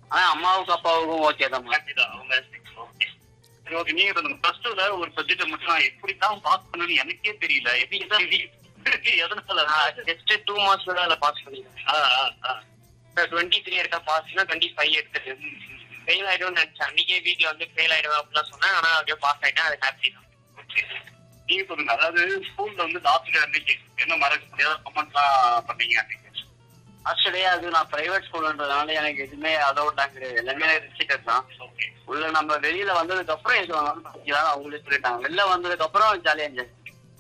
ஆனா அம்மாவுக்கு அப்பாவுக்கும் ஓகே தான் தான் அவங்க ஓகே சரி ஓகே நீங்க சொல்லுங்க பிளஸ் டூல ஒரு சப்ஜெக்ட் மட்டும் நான் எப்படி தான் பாஸ் பண்ணணும்னு எனக்கே தெரியல எப்படி தான் இது எதனால ஜஸ்ட் டூ மார்க்ஸ் தான் அதில் பாஸ் பண்ணிருக்கேன் ஆ, ஆ, ஆ. டுவெண்ட்டி த்ரீ எடுத்தா பாஸ்னா டுவெண்ட்டி ஃபைவ் எடுத்துட்டு ஃபெயில் ஆயிடும்னு நினைச்சேன் அன்னைக்கே வீட்ல வந்து ஃபெயில் ஆயிடுவேன் அப்படிலாம் சொன்னேன் ஆனா அப்படியே பாஸ் ஆயிட்டேன் அது ஹாப்பி தான் நீங்க சொல்லுங்க அதாவது ஸ்கூல்ல வந்து லாஸ்ட் டே அன்னைக்கு என்ன மறக்க முடியாத கமெண்ட்லாம் பண்ணீங்க அன்னைக்கு ஆக்சுவலி அது நான் பிரைவேட் ஸ்கூல்ன்றதுனால எனக்கு எதுவுமே அலௌட்லாம் கிடையாது எல்லாமே ரெஸ்ட்ரிக்டட் தான் ஓகே உள்ள நம்ம வெளியில வந்ததுக்கு அப்புறம் எது வேணாலும் படிக்கலாம் அவங்களே சொல்லிட்டாங்க வெளில வந்ததுக்கு அப்புறம் ஜாலியா என்ஜாய்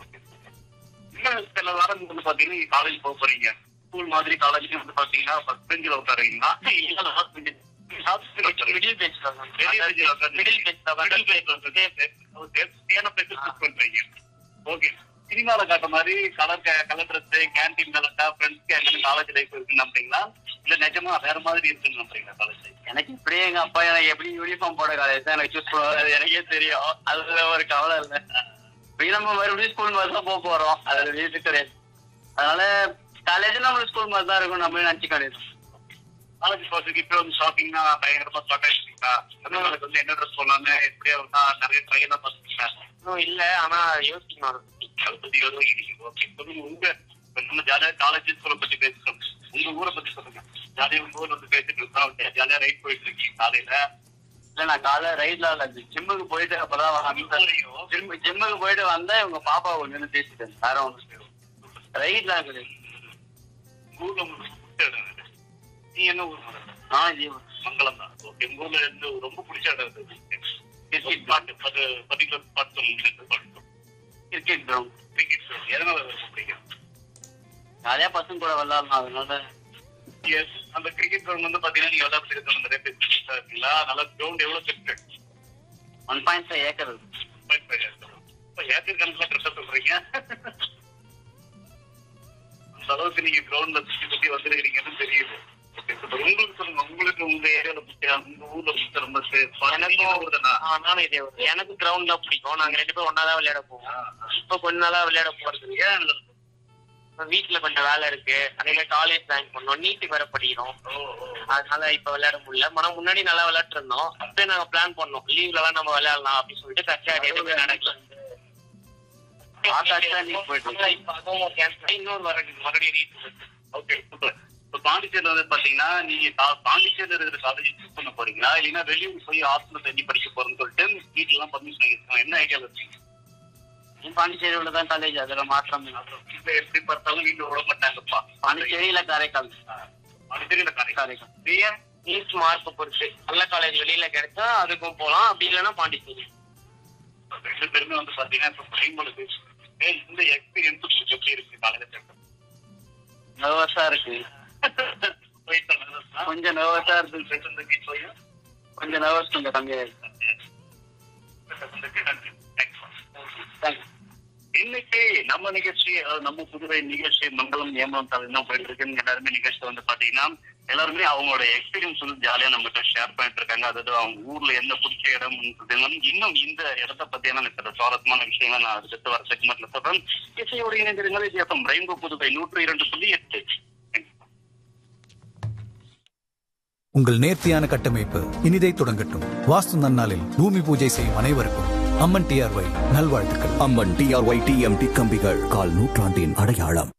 இன்னும் சில வாரம் வந்து பாத்தீங்கன்னா நீங்க காலேஜ் போக போறீங்க ஸ்கூல் மாதிரி காலேஜ்லயும் வந்து பாத்தீங்கன்னா ஃபர்ஸ்ட் பெஞ்சில் உட்காருவீங்களா இல்ல லாஸ்ட் பெஞ்ச் மிடில் பெஞ்ச் தான் மிடில் பெஞ்ச் மிடில் பெஞ்ச் சேஃப்டியான பிளேஸ் சூஸ் பண்றீங்க ஓகே சினிமால காட்ட மாதிரி கலர் கலர் ட்ரெஸ் கேன்டீன் கலட்டா ஃப்ரெண்ட்ஸ்க்கு எங்க காலேஜ் லைஃப் இருக்குன்னு நம்புறீங்களா இல்ல நிஜமா வேற மாதிரி இருக்குன்னு நம்புறீங்களா காலேஜ் லைஃப் எனக்கு இப்படியே எங்க அப்பா எனக்கு எப்படி யூனிஃபார்ம் போட காலேஜ் தான் எனக்கு சூஸ் பண்ணுவாரு அது எனக்கே தெரியும் அதுல ஒரு கவலை இல்லை இப்படி நம்ம மறுபடியும் ஸ்கூல் மாதிரி தான் போக போறோம் அது வீட்டு கிடையாது அதனால காலேஜ் நம்ம ஸ்கூல் மாதிரி தான் இருக்கும் நம்ம நினைச்சு கிடையாது காலேஜ் போறதுக்கு இப்போ வந்து ஷாப்பிங்னா பயங்கரமா ஸ்டார்ட் ஆயிடுச்சுங்களா தமிழ்நாடுக்கு வந்து என்ன ட்ரெஸ் போடலாம்னு எப்படியா இருந்தா நிறைய ட்ரை எல்லாம் பார்த்துருக்கீங்களா இன்னும் இல்ல ஆனா யோசிக்கணும் அதை பத்தி. அதை பத்தி யோசிக்கிறீங்க ஓகே சொல்லுங்க உங்க இப்ப நம்ம ஜாலியா காலேஜ் ஸ்கூலை பத்தி பேசுறோம் உங்க ஊரை பத்தி சொல்லுங்க ஜாலியா உங்க ஊர்ல வந்து பேசிட்டு இருக்கோம் ஜாலியா ரைட் போயிட்டு இருக்கீங்க காலையில இல்ல நான் காலைல ரைட்ல இல்ல ஜிம்முக்கு போயிட்டு அப்பதான் வந்தேன் ஜிம் ஜிம்முக்கு போயிட்டு வந்தேன் உங்க பாப்பா ஒண்ணு பேசிட்டேன் வேற ஒண்ணு ரைட்ல கிடையாது ஊர்ல உங்களுக்கு பிடிச்ச இடம் எது? நீ என்ன ஊர் முதல்ல? நான் ஜீவன் மங்களம் தான் ஓகே உங்க ஊர்ல இருந்து ரொம்ப பிடிச்ச இடம் எது? கிரிக்கெட் பாட்டு அது பர்டிகுலர் பாட்டு சொல்லுங்க பாட்டு கிரிக்கெட் கிரவுண்ட் கிரிக்கெட் எதனால ரொம்ப பிடிக்கும் நிறைய பசங்க கூட விளையாடலாம் அதனால Yes. அந்த கிரிக்கெட் கிரவுண்ட் வந்து பாத்தீங்கன்னா நீங்க விளையாட்டு நிறைய பேர் புதுசா இருக்கீங்களா நல்லா கிரவுண்ட் எவ்வளவு பெருசு ஒன் பாயிண்ட் ஃபைவ் ஏக்கர் இப்ப ஏக்கர் கணக்குல கரெக்டா சொல்றீங்க அந்த அளவுக்கு நீங்க கிரவுண்ட்ல சுத்தி சுத்தி வந்துருக்கீங்கன்னு தெரியுது Okay, இப்ப உங்களுக்கு சொல்லுங்க உங்களுக்கு உங்க ஏரியால பிடிச்ச உங்க ஊர்ல பிடிச்ச ரொம்ப எனக்கும் நானும் இதே ஒரு எனக்கு கிரவுண்ட் தான் பிடிக்கும் நாங்க ரெண்டு பேரும் ஒன்னா தான் விளையாட போவோம் இப்ப கொஞ்ச நாளா விளையாட போறது இல்ல. இப்ப வீட்டுல கொஞ்சம் வேலை இருக்கு அதே மாதிரி காலேஜ் ஜாயின் பண்ணோம் நீட்டுக்கு வேற படிக்கிறோம் அதனால இப்ப விளையாட முடியல ஆனா முன்னாடி நல்லா விளையாட்டு இருந்தோம் அப்பயே நாங்க பிளான் பண்ணோம் லீவ்ல எல்லாம் நம்ம விளையாடலாம் அப்படின்னு சொல்லிட்டு கட்சியா எதுவுமே நடக்கல ஆகாஷ் தான் leave போயிட்டு இருக்கு. இப்ப அதுவும் cancel ஆகி இன்னொரு வர மறுபடியும் ரீட் ஓகே சூப்பர் இப்ப பாண்டிச்சேரியில வந்து பாத்தீங்கன்னா நீங்க கா- பாண்டிச்சேரியில இருக்கிற காலேஜ் சூஸ் பண்ண போறீங்களா இல்லைன்னா வெளியூர் போய் ஹாஸ்டல் தங்கி படிக்க போறேன்னு சொல்லிட்டு வீட்டுல எல்லாம் பர்மிஷன் வாங்கிருக்கோம் என்ன ஐடியா இருக்கீங்க பாண்டிச்சேரியில தான் காலேஜ் அதுல மாற்றம் இல்லை. இப்ப எப்படி பார்த்தாலும் வீட்டுல விட மாட்டாங்கப்பா பாண்டிச்சேரியில காரைக்கால் பாண்டிச்சேரியில காலேஜ் காரைக்கால் நீங்க நீட் மார்க் பொறுத்து நல்ல காலேஜ் வெளியில கிடைச்சா அதுக்கும் போலாம் அப்படி இல்லைன்னா பாண்டிச்சேரி ரெண்டு பேருமே வந்து பாத்தீங்கன்னா இப்ப பிரைமோட பேசுறேன் இந்த எக்ஸ்பீரியன்ஸ் உங்களுக்கு எப்படி இருக்கு காலேஜ் சேர்ந்து நர்வஸா இருக்கு போயிட்டு வந்ததுன்னா கொஞ்சம் நர்வஸா இருக்கு ஃப்ரெண்ட்ஸ் இந்த வீட்டு போய் கொஞ்சம் நர்வஸ் கொஞ்சம் கம்மியா இருக்கு தேங்க்ஸ் இன்னைக்கு நம்ம நிகழ்ச்சி அதாவது நம்ம புதுவை நிகழ்ச்சி மங்களம் ஏமலம் தான் போயிட்டு இருக்குன்னு எல்லாருமே நிகழ்ச்சி வந்து பாத்தீங்கன்னா எல்லாருமே அவங்களோட எக்ஸ்பீரியன்ஸ் வந்து ஜாலியா நம்ம கிட்ட ஷேர் பண்ணிட்டு இருக்காங்க அதாவது அவங்க ஊர்ல என்ன பிடிச்ச இடம் இன்னும் இந்த இடத்த பத்தியான சில சுவாரஸ்யமான விஷயங்கள் நான் அடுத்து வர செக்மெண்ட்ல சொல்றேன் இசையோட இணைந்திருங்கள் இது எஃப்எம் ரெயின்போ புதுவை நூற்று இரண்டு புள்ளி எட்டு உங்கள் நேர்த்தியான கட்டமைப்பு இனிதை தொடங்கட்டும் வாஸ்து நன்னாளில் பூமி பூஜை செய்யும் அனைவருக்கும் அம்மன் டிஆர்ஒய் நல்வாழ்த்துக்கள் அம்மன் டிஆர்ஒய் டிஎம்டி கம்பிகள் கால் நூற்றாண்டின் அடையாளம்